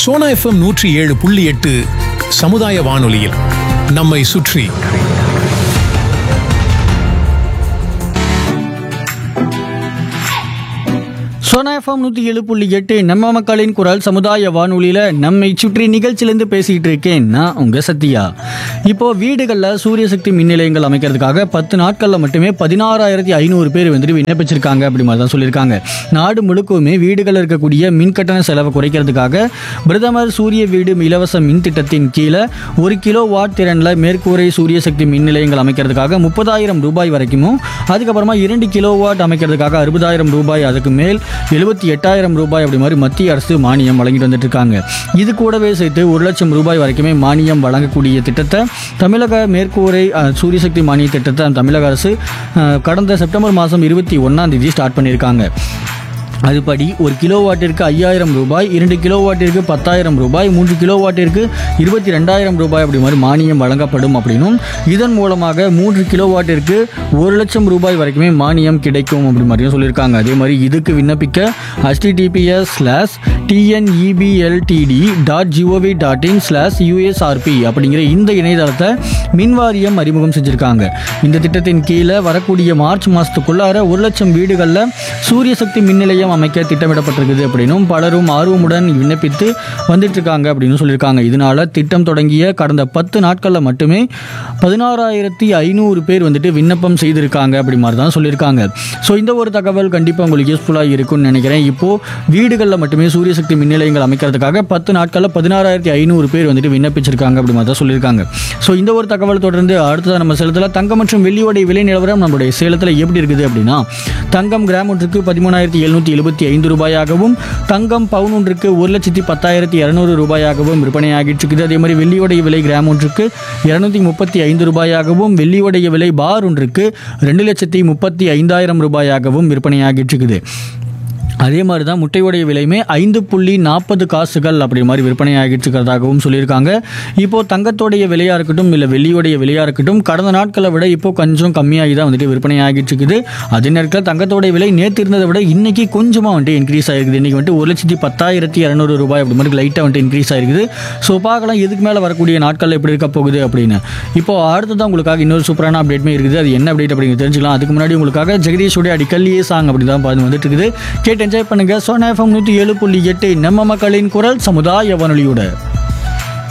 Sona FM நூற்றி ஏழு புள்ளி எட்டு சமுதாய வானொலியில் நம்மை சுற்றி சோனா எஃப்எம் நூற்றி ஏழு புள்ளி எட்டு நம்ம மக்களின் குரல் சமுதாய வானொலியில் நம்மை சுற்றி நிகழ்ச்சியிலேருந்து பேசிக்கிட்டு இருக்கேன் நான் உங்கள் சத்யா இப்போ வீடுகளில் சூரிய சக்தி மின் நிலையங்கள் அமைக்கிறதுக்காக பத்து நாட்களில் மட்டுமே பதினாறாயிரத்தி ஐநூறு பேர் வந்துட்டு விண்ணப்பிச்சிருக்காங்க அப்படி மாதிரி தான் சொல்லியிருக்காங்க நாடு முழுக்கவுமே வீடுகளில் இருக்கக்கூடிய மின் கட்டண செலவை குறைக்கிறதுக்காக பிரதமர் சூரிய வீடு இலவச மின் திட்டத்தின் கீழே ஒரு கிலோ வாட் திறனில் மேற்கூரை சூரிய சக்தி மின் நிலையங்கள் அமைக்கிறதுக்காக முப்பதாயிரம் ரூபாய் வரைக்கும் அதுக்கப்புறமா இரண்டு கிலோ வாட் அமைக்கிறதுக்காக அறுபதாயிரம் ரூபாய் அதுக்கு மேல் எழுபத்தி எட்டாயிரம் ரூபாய் அப்படி மாதிரி மத்திய அரசு மானியம் வழங்கிட்டு வந்துட்டு இருக்காங்க இது கூடவே சேர்த்து ஒரு லட்சம் ரூபாய் வரைக்குமே மானியம் வழங்கக்கூடிய திட்டத்தை தமிழக மேற்கூரை அஹ், சூரிய சக்தி மானிய திட்டத்தை தமிழக அரசு அஹ், கடந்த செப்டம்பர் மாதம் இருபத்தி ஒன்றாம் தேதி ஸ்டார்ட் பண்ணியிருக்காங்க அதுபடி ஒரு கிலோ வாட்டிற்கு ஐயாயிரம் ரூபாய் இரண்டு கிலோ வாட்டிற்கு பத்தாயிரம் ரூபாய் மூன்று கிலோ வாட்டிற்கு இருபத்தி ரெண்டாயிரம் ரூபாய் அப்படி மாதிரி மானியம் வழங்கப்படும் அப்படின்னும் இதன் மூலமாக மூன்று கிலோ வாட்டிற்கு ஒரு லட்சம் ரூபாய் வரைக்குமே மானியம் கிடைக்கும் அப்படி மாதிரியும் சொல்லியிருக்காங்க அதே மாதிரி இதுக்கு விண்ணப்பிக்க HTTPS slash TNEBLTD dot GOV dot in slash USRB அப்படிங்கிற இந்த இணையதளத்தை மின்வாரியம் அறிமுகம் செஞ்சுருக்காங்க இந்த திட்டத்தின் கீழே வரக்கூடிய மார்ச் மாதத்துக்குள்ளார ஒரு லட்சம் வீடுகளில் சூரிய சக்தி மின் நிலையம் அமைக்க திட்டமிடப்பட்டிருக்குது அப்படின்னும் பலரும் ஆர்வமுடன் விண்ணப்பித்து வந்துட்டு இருக்காங்க அப்படின்னு சொல்லியிருக்காங்க இதனால திட்டம் தொடங்கிய கடந்த பத்து நாட்களில் மட்டுமே பதினாறாயிரத்தி ஐநூறு பேர் வந்துட்டு விண்ணப்பம் செய்திருக்காங்க அப்படி மாதிரி தான் சொல்லியிருக்காங்க ஸோ இந்த ஒரு தகவல் கண்டிப்பாக உங்களுக்கு யூஸ்ஃபுல்லாக இருக்கும்னு நினைக்கிறேன் இப்போது வீடுகளில் மட்டுமே சூரிய சக்தி மின் நிலையங்கள் அமைக்கிறதுக்காக பத்து நாட்களில் பதினாறாயிரத்தி ஐநூறு பேர் வந்துட்டு விண்ணப்பிச்சிருக்காங்க அப்படி மாதிரி தான் சொல்லியிருக்காங்க ஸோ இந்த ஒரு தகவல் தொடர்ந்து அடுத்ததாக நம்ம சேலத்தில் தங்கம் மற்றும் வெள்ளியோடைய விலை நிலவரம் நம்மளுடைய சேலத்தில் எப்படி இருக்குது அப்படின்னா தங்கம் கிராம் ஒன்றுக்கு பதிமூணாயிரத்தி எழுநூற்றி எழுபத்தி ஐந்து ரூபாயாகவும் தங்கம் பவுன் ஒன்றுக்கு ஒரு லட்சத்தி பத்தாயிரத்தி இரநூறு ரூபாயாகவும் விற்பனையாகிட்டு இருக்குது அதே மாதிரி வெள்ளியோடைய விலை கிராம் ஒன்றுக்கு இரநூத்தி முப்பத்தி ஐந்து ரூபாயாகவும் வெள்ளியோடைய விலை பார் ஒன்றுக்கு ரெண்டு லட்சத்தி முப்பத்தி ஐந்தாயிரம் ரூபாயாகவும் விற்பனையாகிட்டு இருக்குது அதே மாதிரி தான் முட்டையோடைய விலையுமே ஐந்து புள்ளி நாற்பது காசுகள் அப்படி மாதிரி விற்பனை ஆகிட்டு இருக்கிறதாகவும் சொல்லியிருக்காங்க இப்போது தங்கத்தோடைய விலையாக இருக்கட்டும் இல்லை வெள்ளியோடைய விலையாக இருக்கட்டும் கடந்த நாட்களை விட இப்போ கொஞ்சம் கம்மியாகி தான் வந்துட்டு விற்பனை ஆகிட்டு இருக்குது அதே நேரத்தில் தங்கத்தோடைய விலை நேற்று இருந்ததை விட இன்னைக்கு கொஞ்சமாக வந்துட்டு இன்க்ரீஸ் ஆகிருக்குது இன்றைக்கி வந்துட்டு ஒரு லட்சத்தி பத்தாயிரத்தி இரநூறு ரூபாய் அப்படி மாதிரி லைட்டாக வந்துட்டு இன்க்ரீஸ் ஆகிருக்குது ஸோ பார்க்கலாம் இதுக்கு மேலே வரக்கூடிய நாட்களில் எப்படி இருக்க போகுது அப்படின்னு இப்போ அடுத்ததான் உங்களுக்காக இன்னொரு சூப்பரான அப்டேட்மே இருக்குது அது என்ன அப்டேட் அப்படிங்கிறது தெரிஞ்சுக்கலாம் அதுக்கு முன்னாடி உங்களுக்காக ஜெகதீஷோடைய அடிக்கல்லியே சாங் அப்படி தான் பார்த்து வந்துட்டு இருக்குது கேட்டு என்ஜாய் பண்ணுங்க சோனா எஃப்எம் நூற்றி ஏழு புள்ளி எட்டு நம்ம மக்களின் குரல் சமுதாய வானொலியோட